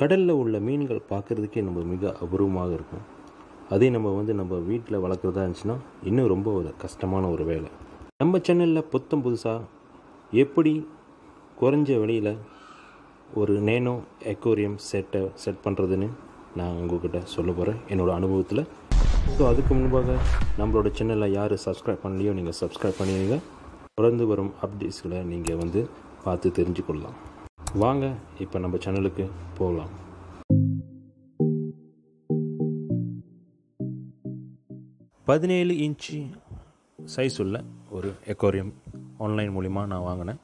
கடலில் உள்ள மீன்கள் பார்க்குறதுக்கே நம்ம மிக அபூர்வமாக இருக்கும் அதே நம்ம வந்து நம்ம வீட்டில் வளர்க்குறதா இருந்துச்சுன்னா இன்னும் ரொம்ப ஒரு கஷ்டமான ஒரு வேலை நம்ம சேனலில் புத்தம் புதுசாக எப்படி குறைஞ்ச விலையில் ஒரு நேனோ எக்கோரியம் செட்டை செட் பண்ணுறதுன்னு நான் உங்ககிட்ட சொல்ல போகிறேன் என்னோடய அனுபவத்தில் ஸோ அதுக்கு முன்பாக நம்மளோட சேனலை யார் சப்ஸ்கிரைப் பண்ணலையோ நீங்கள் சப்ஸ்கிரைப் பண்ணிடுங்க தொடர்ந்து வரும் அப்டேட்ஸ்களை நீங்கள் வந்து பார்த்து தெரிஞ்சுக்கொள்ளலாம் வாங்க இப்போ நம்ம சேனலுக்கு போகலாம் பதினேழு இன்ச்சு சைஸ் உள்ள ஒரு எக்கோரியம் ஆன்லைன் மூலிமா நான் வாங்கினேன்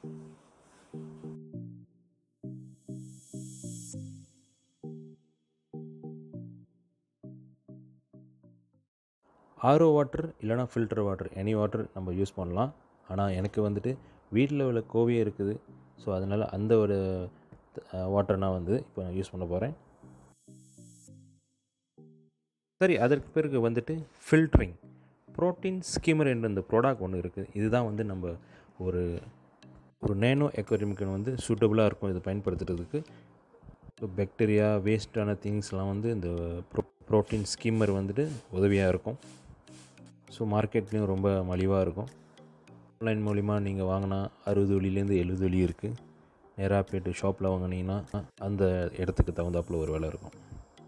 ஆரோ வாட்டர் இல்லைனா ஃபில்டர் வாட்டர் எனி வாட்டர் நம்ம யூஸ் பண்ணலாம் ஆனால் எனக்கு வந்துட்டு வீட்டில் உள்ள கோவியே இருக்குது ஸோ அதனால் அந்த ஒரு வாட்டர் நான் வந்து இப்போ நான் யூஸ் பண்ண போகிறேன் சரி அதற்கு பிறகு வந்துட்டு ஃபில்ட்ரிங் ப்ரோட்டீன் ஸ்கீமர் என்ற இந்த ப்ராடக்ட் ஒன்று இருக்குது இதுதான் வந்து நம்ம ஒரு ஒரு நேனோ எக்கோரிமிக்கு வந்து சூட்டபுளாக இருக்கும் இது பயன்படுத்துறதுக்கு ஸோ பாக்டீரியா வேஸ்டான திங்ஸ்லாம் வந்து இந்த ப்ரோ ப்ரோட்டீன் ஸ்கீமர் வந்துட்டு உதவியாக இருக்கும் ஸோ மார்க்கெட்லேயும் ரொம்ப மலிவாக இருக்கும் ஆன்லைன் மூலிமா நீங்கள் வாங்கினா அறுபது வழிலேருந்து எழுபது வழி இருக்குது நேராக போய்ட்டு ஷாப்பில் வாங்கினீங்கன்னா அந்த இடத்துக்கு தகுந்தாப்பில் ஒரு விலை இருக்கும்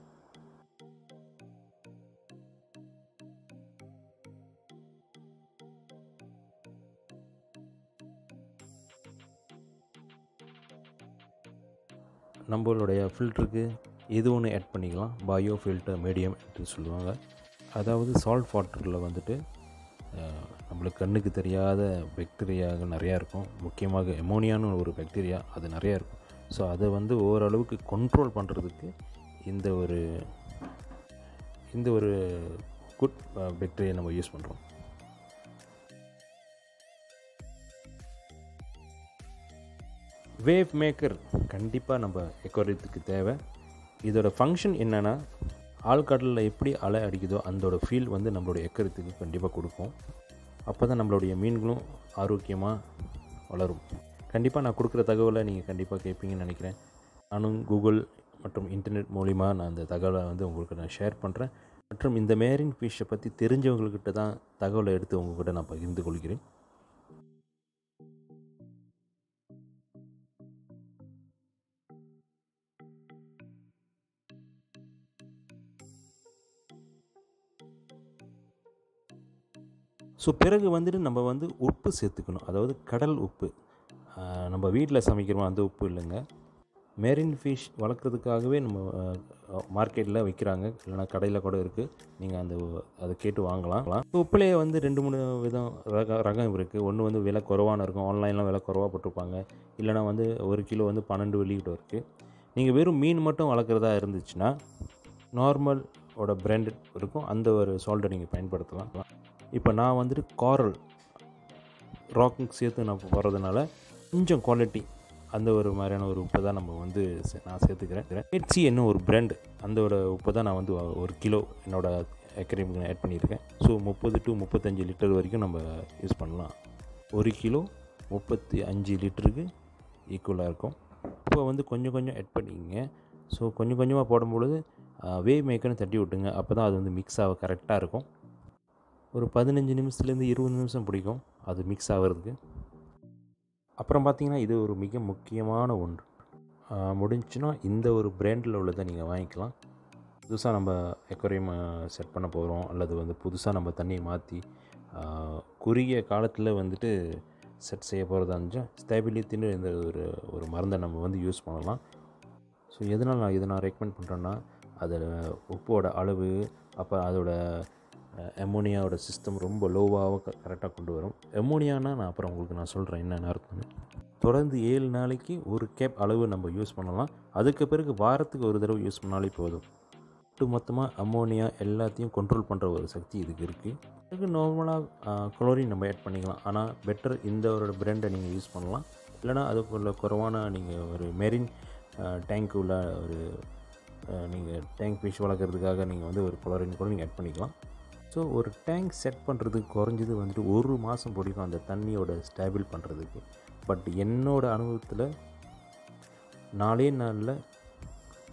நம்மளுடைய ஃபில்டருக்கு எது ஒன்று ஆட் பண்ணிக்கலாம் பயோ ஃபில்டர் மீடியம் என்று சொல்லுவாங்க அதாவது சால்ட் வாட்டரில் வந்துட்டு நம்மளுக்கு கண்ணுக்கு தெரியாத பாக்டீரியாக்கள் நிறையா இருக்கும் முக்கியமாக எமோனியான்னு ஒரு பாக்டீரியா அது நிறையா இருக்கும் ஸோ அதை வந்து ஓரளவுக்கு கண்ட்ரோல் பண்ணுறதுக்கு இந்த ஒரு இந்த ஒரு குட் பாக்டீரியா நம்ம யூஸ் பண்ணுறோம் வேவ் மேக்கர் கண்டிப்பாக நம்ம எக்கோரியத்துக்கு தேவை இதோட ஃபங்க்ஷன் என்னென்னா ஆழ்கடலில் எப்படி அலை அடிக்குதோ அந்தோட ஃபீல் வந்து நம்மளோட எக்கரத்துக்கு கண்டிப்பாக கொடுக்கும் அப்போ தான் நம்மளுடைய மீன்களும் ஆரோக்கியமாக வளரும் கண்டிப்பாக நான் கொடுக்குற தகவலை நீங்கள் கண்டிப்பாக கேட்பீங்கன்னு நினைக்கிறேன் நானும் கூகுள் மற்றும் இன்டர்நெட் மூலிமா நான் அந்த தகவலை வந்து உங்களுக்கு நான் ஷேர் பண்ணுறேன் மற்றும் இந்த மேரின் ஃபிஷ்ஷை பற்றி தெரிஞ்சவங்கக்கிட்ட தான் தகவலை எடுத்து உங்கள்கிட்ட நான் பகிர்ந்து கொள்கிறேன் ஸோ பிறகு வந்துட்டு நம்ம வந்து உப்பு சேர்த்துக்கணும் அதாவது கடல் உப்பு நம்ம வீட்டில் சமைக்கிறோம் அந்த உப்பு இல்லைங்க மெரின் ஃபிஷ் வளர்க்குறதுக்காகவே நம்ம மார்க்கெட்டில் விற்கிறாங்க இல்லைனா கடையில் கூட இருக்குது நீங்கள் அந்த அதை கேட்டு வாங்கலாம் உப்புலேயே வந்து ரெண்டு மூணு விதம் ரக ரகம் இருக்குது ஒன்று வந்து விலை குறவான இருக்கும் ஆன்லைன்லாம் விலை குறவாக போட்டிருப்பாங்க இல்லைனா வந்து ஒரு கிலோ வந்து பன்னெண்டு வெளியிட்டு இருக்குது நீங்கள் வெறும் மீன் மட்டும் வளர்க்குறதா இருந்துச்சுன்னா நார்மலோட பிராண்டட் இருக்கும் அந்த ஒரு சால்ட்டை நீங்கள் பயன்படுத்தலாம் இப்போ நான் வந்துட்டு காரல் ராக்கிங் சேர்த்து நான் போகிறதுனால கொஞ்சம் குவாலிட்டி அந்த ஒரு மாதிரியான ஒரு உப்பை தான் நம்ம வந்து நான் சேர்த்துக்கிறேன் ஹெச்சி என்ன ஒரு பிராண்ட் அந்தோட உப்பை தான் நான் வந்து ஒரு கிலோ என்னோடய எக்கரிமுக்கு ஆட் பண்ணியிருக்கேன் ஸோ முப்பது டு முப்பத்தஞ்சு லிட்டர் வரைக்கும் நம்ம யூஸ் பண்ணலாம் ஒரு கிலோ முப்பத்தி அஞ்சு லிட்டருக்கு ஈக்குவலாக இருக்கும் இப்போ வந்து கொஞ்சம் கொஞ்சம் ஆட் பண்ணிக்கங்க ஸோ கொஞ்சம் கொஞ்சமாக போடும்பொழுது வேவ் மேக்கர்னு தட்டி விட்டுங்க அப்போ தான் அது வந்து மிக்ஸ் ஆக கரெக்டாக இருக்கும் ஒரு பதினஞ்சு நிமிஷத்துலேருந்து இருபது நிமிஷம் பிடிக்கும் அது மிக்ஸ் ஆகிறதுக்கு அப்புறம் பார்த்திங்கன்னா இது ஒரு மிக முக்கியமான ஒன்று முடிஞ்சுன்னா இந்த ஒரு பிராண்டில் உள்ளதை நீங்கள் வாங்கிக்கலாம் புதுசாக நம்ம எக்கோரியம் செட் பண்ண போகிறோம் அல்லது வந்து புதுசாக நம்ம தண்ணியை மாற்றி குறுகிய காலத்தில் வந்துட்டு செட் செய்ய போகிறதா இருந்துச்சா ஸ்டேபிலிட்டின்னு இந்த ஒரு ஒரு மருந்தை நம்ம வந்து யூஸ் பண்ணலாம் ஸோ எதனால் நான் இதை நான் ரெக்கமெண்ட் பண்ணுறேன்னா அதில் உப்போட அளவு அப்போ அதோட எமோனியாவோட சிஸ்டம் ரொம்ப லோவாக கரெக்டாக கொண்டு வரும் எமோனியானா நான் அப்புறம் உங்களுக்கு நான் சொல்கிறேன் என்னென்ன இருக்குன்னு தொடர்ந்து ஏழு நாளைக்கு ஒரு கேப் அளவு நம்ம யூஸ் பண்ணலாம் அதுக்கு பிறகு வாரத்துக்கு ஒரு தடவை யூஸ் பண்ணாலே போதும் ஒட்டு மொத்தமாக அமோனியா எல்லாத்தையும் கண்ட்ரோல் பண்ணுற ஒரு சக்தி இதுக்கு இருக்குது இதுக்கு நார்மலாக குளோரின் நம்ம ஆட் பண்ணிக்கலாம் ஆனால் பெட்டர் இந்த ஒரு பிராண்டை நீங்கள் யூஸ் பண்ணலாம் இல்லைனா அதுக்குள்ள குறைவான நீங்கள் ஒரு மெரின் டேங்க் உள்ள ஒரு நீங்கள் டேங்க் ஃபிஷ் வளர்க்குறதுக்காக நீங்கள் வந்து ஒரு குளோரின் கூட நீங்கள் ஆட் பண்ணிக்கலாம் ஸோ ஒரு டேங்க் செட் பண்ணுறதுக்கு குறைஞ்சது வந்துட்டு ஒரு மாதம் பிடிக்கும் அந்த தண்ணியோட ஸ்டேபிள் பண்ணுறதுக்கு பட் என்னோடய அனுபவத்தில் நாலே நாளில்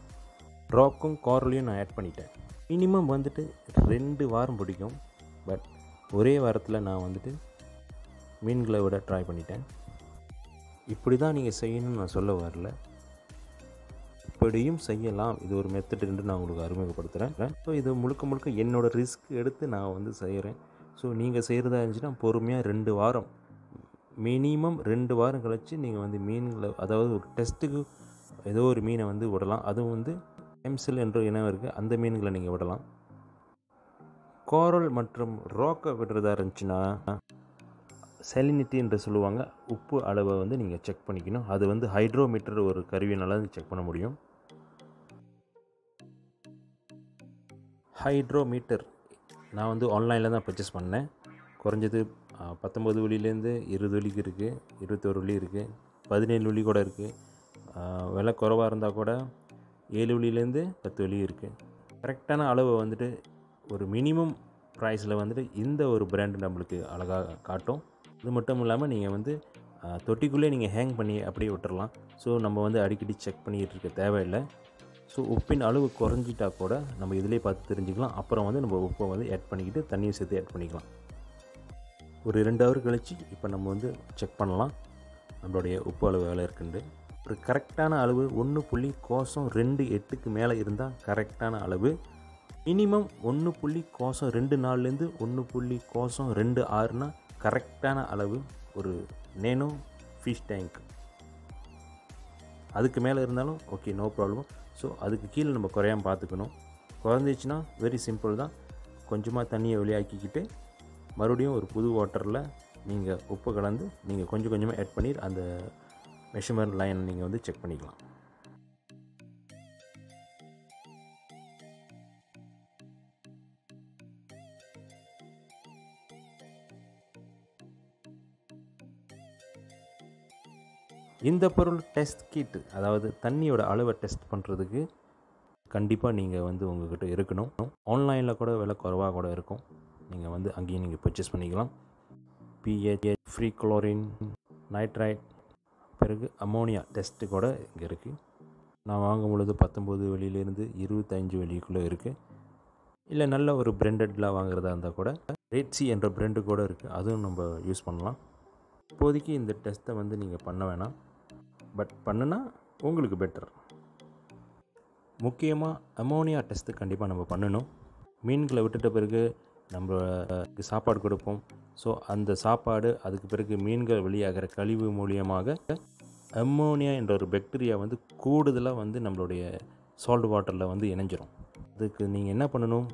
ராக்கும் காரலையும் நான் ஆட் பண்ணிட்டேன் மினிமம் வந்துட்டு ரெண்டு வாரம் பிடிக்கும் பட் ஒரே வாரத்தில் நான் வந்துட்டு மீன்களை விட ட்ரை பண்ணிட்டேன் இப்படி தான் நீங்கள் செய்யணும்னு நான் சொல்ல வரல இப்படியும் செய்யலாம் இது ஒரு மெத்தட் என்று நான் உங்களுக்கு அறிமுகப்படுத்துகிறேன் ஸோ இது முழுக்க முழுக்க என்னோடய ரிஸ்க் எடுத்து நான் வந்து செய்கிறேன் ஸோ நீங்கள் செய்கிறதா இருந்துச்சுன்னா பொறுமையாக ரெண்டு வாரம் மினிமம் ரெண்டு வாரம் கழித்து நீங்கள் வந்து மீன்களை அதாவது ஒரு டெஸ்ட்டுக்கு ஏதோ ஒரு மீனை வந்து விடலாம் அதுவும் வந்து எம்சில் என்ற இனம் இருக்குது அந்த மீன்களை நீங்கள் விடலாம் கோரல் மற்றும் ரோக்கை விடுறதா இருந்துச்சுன்னா செலினிட்டி என்று சொல்லுவாங்க உப்பு அளவை வந்து நீங்கள் செக் பண்ணிக்கணும் அது வந்து ஹைட்ரோமீட்டர் ஒரு கருவினால் செக் பண்ண முடியும் ஹைட்ரோமீட்டர் நான் வந்து ஆன்லைனில் தான் பர்ச்சேஸ் பண்ணேன் குறைஞ்சது பத்தொம்பது வழியிலேருந்து இருபது வழிக்கு இருக்குது இருபத்தோரு வழி இருக்குது பதினேழு வழி கூட இருக்குது விலை குறைவாக இருந்தால் கூட ஏழு வழியிலேருந்து பத்து வழி இருக்குது கரெக்டான அளவை வந்துட்டு ஒரு மினிமம் ப்ரைஸில் வந்துட்டு இந்த ஒரு பிராண்டு நம்மளுக்கு அழகாக காட்டும் இது மட்டும் இல்லாமல் நீங்கள் வந்து தொட்டிக்குள்ளே நீங்கள் ஹேங் பண்ணி அப்படியே விட்டுறலாம் ஸோ நம்ம வந்து அடிக்கடி செக் பண்ணிக்கிட்டு இருக்க தேவையில்லை ஸோ உப்பின் அளவு குறைஞ்சிட்டா கூட நம்ம இதிலே பார்த்து தெரிஞ்சுக்கலாம் அப்புறம் வந்து நம்ம உப்பை வந்து ஆட் பண்ணிக்கிட்டு தண்ணியை சேர்த்து ஆட் பண்ணிக்கலாம் ஒரு ரெண்டு ஹவர் கழித்து இப்போ நம்ம வந்து செக் பண்ணலாம் நம்மளுடைய உப்பு அளவு வேலை இருக்குண்டு ஒரு கரெக்டான அளவு ஒன்று புள்ளி கோசம் ரெண்டு எட்டுக்கு மேலே இருந்தால் கரெக்டான அளவு மினிமம் ஒன்று புள்ளி கோசம் ரெண்டு நாள்லேருந்து ஒன்று புள்ளி கோசம் ரெண்டு ஆறுனா கரெக்டான அளவு ஒரு நேனோ ஃபிஷ் டேங்க் அதுக்கு மேலே இருந்தாலும் ஓகே நோ ப்ராப்ளம் ஸோ அதுக்கு கீழே நம்ம குறையாமல் பார்த்துக்கணும் குறைஞ்சிச்சின்னா வெரி சிம்பிள் தான் கொஞ்சமாக தண்ணியை வெளியாக்கிக்கிட்டு மறுபடியும் ஒரு புது வாட்டரில் நீங்கள் உப்பு கலந்து நீங்கள் கொஞ்சம் கொஞ்சமாக ஆட் பண்ணி அந்த மெஷர்மெண்ட் லைன் நீங்கள் வந்து செக் பண்ணிக்கலாம் இந்த பொருள் டெஸ்ட் கிட் அதாவது தண்ணியோட அளவை டெஸ்ட் பண்ணுறதுக்கு கண்டிப்பாக நீங்கள் வந்து உங்கள்கிட்ட இருக்கணும் ஆன்லைனில் கூட விலை குறைவாக கூட இருக்கும் நீங்கள் வந்து அங்கேயும் நீங்கள் பர்ச்சேஸ் பண்ணிக்கலாம் பிஹெச் ஃப்ரீ குளோரின் நைட்ரைட் பிறகு அமோனியா டெஸ்ட்டு கூட இங்கே இருக்குது நான் வாங்கும் பொழுது பத்தொம்போது வெளியிலேருந்து இருபத்தஞ்சு வெளிக்குள்ளே இருக்குது இல்லை நல்ல ஒரு பிராண்டடில் வாங்குறதா இருந்தால் கூட ரேட்ஸி என்ற பிராண்டு கூட இருக்குது அதுவும் நம்ம யூஸ் பண்ணலாம் இப்போதைக்கு இந்த டெஸ்ட்டை வந்து நீங்கள் பண்ண வேணாம் பட் பண்ணுனா உங்களுக்கு பெட்டர் முக்கியமாக அமோனியா டெஸ்ட்டு கண்டிப்பாக நம்ம பண்ணணும் மீன்களை விட்டுட்ட பிறகு நம்ம சாப்பாடு கொடுப்போம் ஸோ அந்த சாப்பாடு அதுக்கு பிறகு மீன்கள் வெளியாகிற கழிவு மூலியமாக அம்மோனியா என்ற ஒரு பாக்டீரியா வந்து கூடுதலாக வந்து நம்மளுடைய சால்ட் வாட்டரில் வந்து இணைஞ்சிரும் அதுக்கு நீங்கள் என்ன பண்ணணும்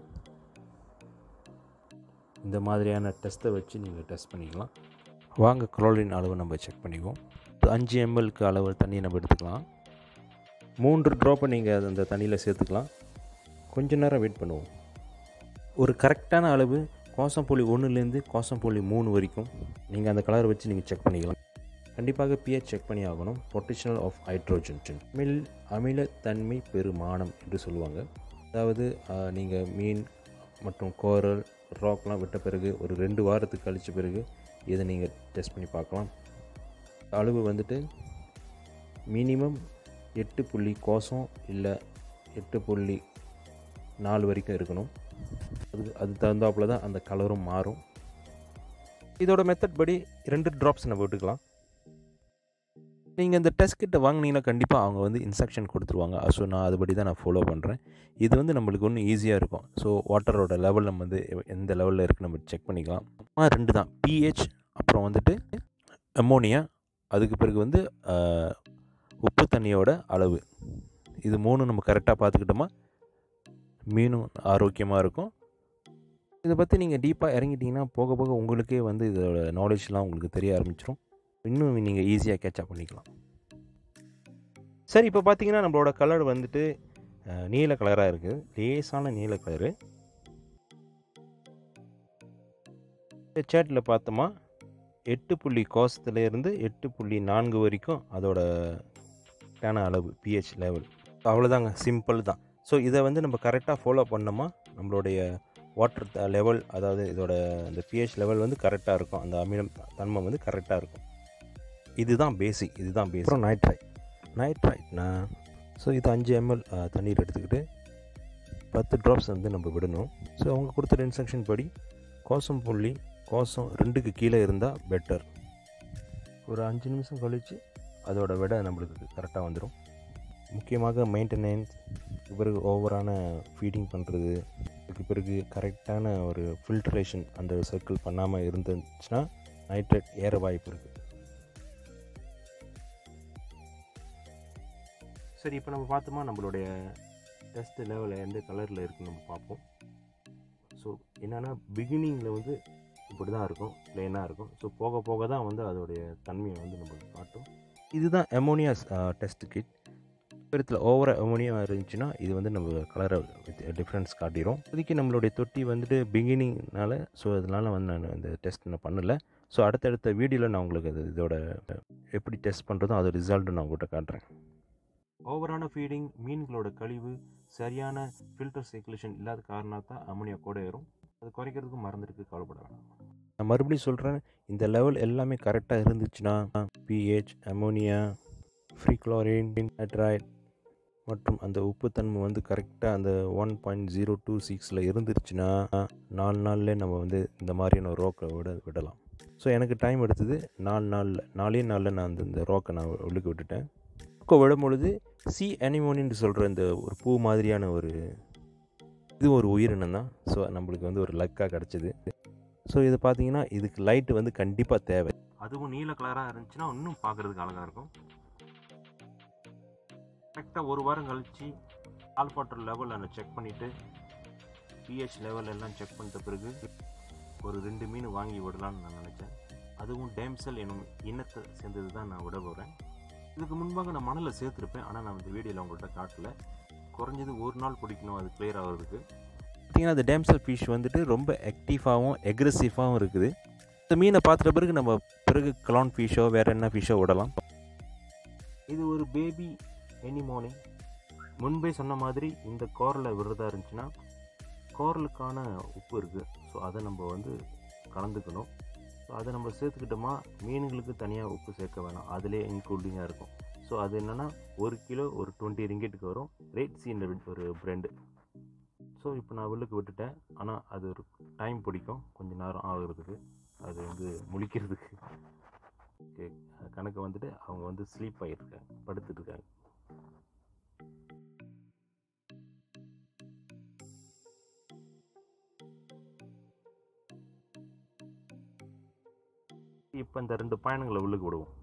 இந்த மாதிரியான டெஸ்ட்டை வச்சு நீங்கள் டெஸ்ட் பண்ணிக்கலாம் வாங்க குளோரின் அளவு நம்ம செக் பண்ணிக்குவோம் அஞ்சு எம்எல்க்கு அளவு தண்ணியை நம்ம எடுத்துக்கலாம் மூன்று ட்ராப்பை நீங்கள் அந்த தண்ணியில் சேர்த்துக்கலாம் கொஞ்ச நேரம் வெயிட் பண்ணுவோம் ஒரு கரெக்டான அளவு கோசம்புள்ளி ஒன்றுலேருந்து கோசம்புள்ளி மூணு வரைக்கும் நீங்கள் அந்த கலரை வச்சு நீங்கள் செக் பண்ணிக்கலாம் கண்டிப்பாக பிஹெச் செக் பண்ணி ஆகணும் பொட்டன்ஷியல் ஆஃப் ஹைட்ரோஜன் மில் அமிலத்தன்மை பெருமானம் என்று சொல்லுவாங்க அதாவது நீங்கள் மீன் மற்றும் கோரல் ராக்லாம் விட்ட பிறகு ஒரு ரெண்டு வாரத்துக்கு கழித்த பிறகு இதை நீங்கள் டெஸ்ட் பண்ணி பார்க்கலாம் அளவு வந்துட்டு மினிமம் எட்டு புள்ளி கோசம் இல்லை எட்டு புள்ளி நாலு வரைக்கும் இருக்கணும் அது அது தகுந்தாப்புல தான் அந்த கலரும் மாறும் இதோட மெத்தட் படி ரெண்டு ட்ராப்ஸ் நம்ம விட்டுக்கலாம் நீங்கள் இந்த டெஸ்ட் கிட்ட வாங்கினீங்கன்னா கண்டிப்பாக அவங்க வந்து இன்ஸ்ட்ரக்ஷன் கொடுத்துருவாங்க ஸோ நான் அதுபடி தான் நான் ஃபாலோ பண்ணுறேன் இது வந்து நம்மளுக்கு ஒன்றும் ஈஸியாக இருக்கும் ஸோ வாட்டரோட லெவல் நம்ம வந்து எந்த லெவலில் இருக்குது நம்ம செக் பண்ணிக்கலாம் ரெண்டு தான் பிஹெச் அப்புறம் வந்துட்டு அமோனியா அதுக்கு பிறகு வந்து உப்பு தண்ணியோட அளவு இது மூணும் நம்ம கரெக்டாக பார்த்துக்கிட்டோமா மீனும் ஆரோக்கியமாக இருக்கும் இதை பற்றி நீங்கள் டீப்பாக இறங்கிட்டிங்கன்னா போக போக உங்களுக்கே வந்து இதோட நாலேஜ்லாம் உங்களுக்கு தெரிய ஆரம்பிச்சிடும் இன்னும் நீங்கள் ஈஸியாக கேட்சப் பண்ணிக்கலாம் சரி இப்போ பார்த்தீங்கன்னா நம்மளோட கலர் வந்துட்டு நீல கலராக இருக்குது லேசான நீல கலரு சேட்டில் பார்த்தோமா எட்டு புள்ளி கோசத்துலேருந்து எட்டு புள்ளி நான்கு வரைக்கும் அதோட கரெக்டான அளவு பிஹெச் லெவல் அவ்வளோதாங்க சிம்பிள் தான் ஸோ இதை வந்து நம்ம கரெக்டாக ஃபாலோ பண்ணோமா நம்மளுடைய வாட்டர் லெவல் அதாவது இதோட அந்த பிஹெச் லெவல் வந்து கரெக்டாக இருக்கும் அந்த அமிலம் தன்மை வந்து கரெக்டாக இருக்கும் இதுதான் பேசிக் இதுதான் பேசிக் அப்புறம் நைட்ரைட் நைட்ரைட்னா ஸோ இது அஞ்சு எம்எல் தண்ணீர் எடுத்துக்கிட்டு பத்து ட்ராப்ஸ் வந்து நம்ம விடணும் ஸோ அவங்க கொடுத்த இன்ஸ்ட்ரக்ஷன் படி கோசம் புள்ளி கோசம் ரெண்டுக்கு கீழே இருந்தால் பெட்டர் ஒரு அஞ்சு நிமிஷம் கழித்து அதோட விட நம்மளுக்கு கரெக்டாக வந்துடும் முக்கியமாக மெயின்டெனன்ஸ் பிறகு ஓவரான ஃபீடிங் பண்ணுறது அதுக்கு பிறகு கரெக்டான ஒரு ஃபில்ட்ரேஷன் அந்த சர்க்கிள் பண்ணாமல் இருந்துச்சுன்னா நைட்ரேட் ஏற வாய்ப்பு இருக்குது சரி இப்போ நம்ம பார்த்தோமா நம்மளுடைய டெஸ்ட் லெவலில் எந்த கலரில் இருக்குன்னு நம்ம பார்ப்போம் ஸோ என்னென்னா பிகினிங்கில் வந்து இப்படி தான் இருக்கும் ப்ளெயினாக இருக்கும் ஸோ போக போக தான் வந்து அதோடைய தன்மையை வந்து நம்மளுக்கு காட்டும் இதுதான் எமோனியா டெஸ்ட் கிட் பெருத்தில் ஓவராக எமோனியா இருந்துச்சுன்னா இது வந்து நம்ம கலரை டிஃப்ரென்ஸ் காட்டிடும் இப்போதைக்கு நம்மளுடைய தொட்டி வந்துட்டு பிகினிங்னால ஸோ அதனால் வந்து நான் இந்த டெஸ்ட் நான் பண்ணலை ஸோ அடுத்தடுத்த வீடியோவில் நான் உங்களுக்கு அது இதோட எப்படி டெஸ்ட் பண்ணுறதோ அது ரிசல்ட்டு நான் உங்கள்கிட்ட காட்டுறேன் ஓவரான ஃபீடிங் மீன்களோட கழிவு சரியான ஃபில்டர் சர்க்குலேஷன் இல்லாத காரணத்தான் அமோனியா கூட ஏறும் அது குறைக்கிறதுக்கு மறந்துருக்கு கவலைப்பட வேணாம் நான் மறுபடியும் சொல்கிறேன் இந்த லெவல் எல்லாமே கரெக்டாக இருந்துச்சுன்னா pH ammonia free chlorine nitrite மற்றும் அந்த உப்புத்தன்மை வந்து கரெக்டாக அந்த ஒன் பாயிண்ட் ஜீரோ டூ சிக்ஸில் இருந்துருச்சுன்னா நாலு நாள்லேயே நம்ம வந்து இந்த மாதிரியான ரோக்கை விட விடலாம் ஸோ எனக்கு டைம் எடுத்தது நாலு நாளில் நாலே நாளில் நான் அந்த இந்த ரோக்கை நான் உள்ளுக்கு விட்டுட்டேன் ரோக்கை விடும் பொழுது சி அனிமோனின்னு சொல்கிற இந்த ஒரு பூ மாதிரியான ஒரு இது ஒரு உயிரினம் தான் ஸோ நம்மளுக்கு வந்து ஒரு லக்காக கிடச்சிது ஸோ இது பார்த்தீங்கன்னா இதுக்கு லைட்டு வந்து கண்டிப்பாக தேவை அதுவும் நீல கலராக இருந்துச்சுன்னா இன்னும் பார்க்குறதுக்கு அழகாக இருக்கும் கரெக்டாக ஒரு வாரம் கழித்து ஆல்ஃபாட்டர் லெவல் நான் செக் பண்ணிவிட்டு பிஹெச் லெவல் எல்லாம் செக் பண்ணிட்ட பிறகு ஒரு ரெண்டு மீன் வாங்கி விடலான்னு நான் நினச்சேன் அதுவும் டேம்சல் என்னும் இனத்தை சேர்ந்தது தான் நான் விட போகிறேன் இதுக்கு முன்பாக நான் மணலை சேர்த்துருப்பேன் ஆனால் நான் இந்த வீடியோவில் உங்கள்கிட்ட காட்டல குறைஞ்சது ஒரு நாள் பிடிக்கணும் அது கிளியர் ஆகிறதுக்கு பார்த்திங்கன்னா அந்த டேம்சல் ஃபிஷ் வந்துட்டு ரொம்ப ஆக்டிவாகவும் எக்ரெசிவாகவும் இருக்குது இந்த மீனை பார்த்துட்ட பிறகு நம்ம பிறகு கிளான் ஃபிஷ்ஷோ வேறு என்ன ஃபிஷ்ஷோ விடலாம் இது ஒரு பேபி எனிமோனி முன்பே சொன்ன மாதிரி இந்த கோரலை விடுறதா இருந்துச்சுன்னா கோரலுக்கான உப்பு இருக்குது ஸோ அதை நம்ம வந்து கலந்துக்கணும் ஸோ அதை நம்ம சேர்த்துக்கிட்டோமா மீன்களுக்கு தனியாக உப்பு சேர்க்க வேணாம் அதிலே இன்க்ளூடிங்காக இருக்கும் ஸோ அது என்னென்னா ஒரு கிலோ ஒரு டுவெண்ட்டி ரிங்கெட்டுக்கு வரும் ரேட் சீன் ஒரு பிரெண்டு ஸோ இப்போ நான் உள்ளுக்கு விட்டுட்டேன் ஆனால் அது ஒரு டைம் பிடிக்கும் கொஞ்சம் நேரம் ஆகுறதுக்கு அது வந்து முழிக்கிறதுக்கு ஓகே கணக்கு வந்துட்டு அவங்க வந்து ஸ்லீப் ஆகியிருக்காங்க படுத்துட்டு இருக்காங்க இப்போ இந்த ரெண்டு பயணங்களை உள்ளுக்கு விடுவோம்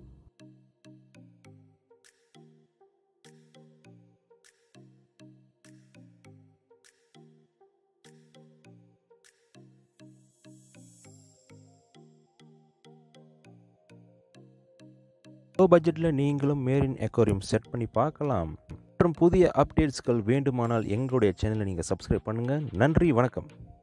லோ பட்ஜெட்டில் நீங்களும் மேரின் எக்கோரியம் செட் பண்ணி பார்க்கலாம் மற்றும் புதிய அப்டேட்ஸ்கள் வேண்டுமானால் எங்களுடைய சேனலை நீங்கள் சப்ஸ்கிரைப் பண்ணுங்கள் நன்றி வணக்கம்